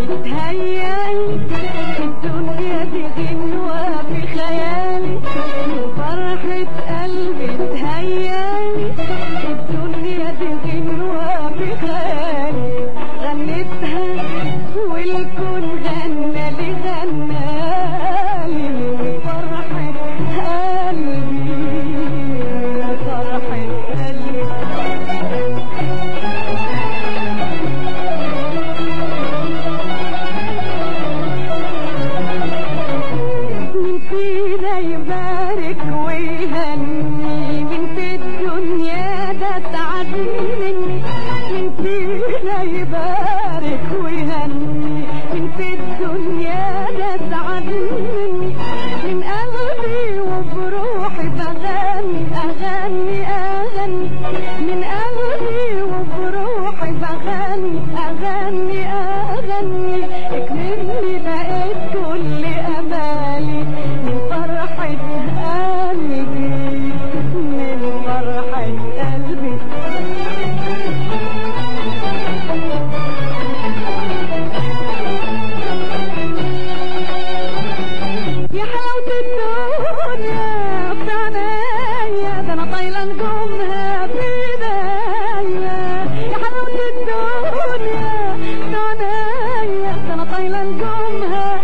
بتهيألي الدنيا دي غنوة في خيالي فرحة قلبي بتهيألي الدنيا دي غنوة في خيالي غنيتها والكون غنى لي غنى لي من فرحة قلبي فرحة قلبي مين فينا يبارك ويهني مين في الدنيا ده سعد مني مين فينا يبارك ويهني مين في الدنيا ده سعد مني من قلبي وبروحي بغني اغني اغني من قلبي وبروحي بغني اغني اغني اكملني بقيت كل امالي من فرحة قلبي من فرحة قلبي يا حلاوة الدنيا بتعنايا ده انا طايلة نجومها بايديا يا حلاوة الدنيا بتعنايا ده انا طايلة نجومها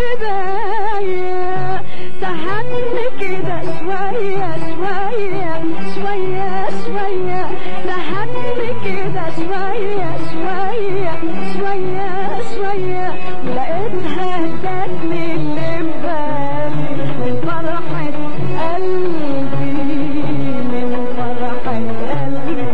بايديا سهلني كده شوية شوية شوية شوية سهلني كده شوية شوية شوية شوية لقيتها ادتني اللي في بالي من فرحة قلبي من فرحة قلبي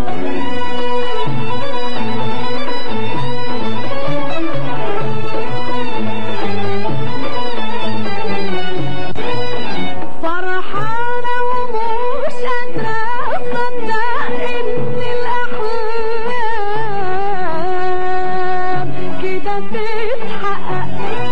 فرحانة ومش قادرة أصدق إن الأحلام كده تتحقق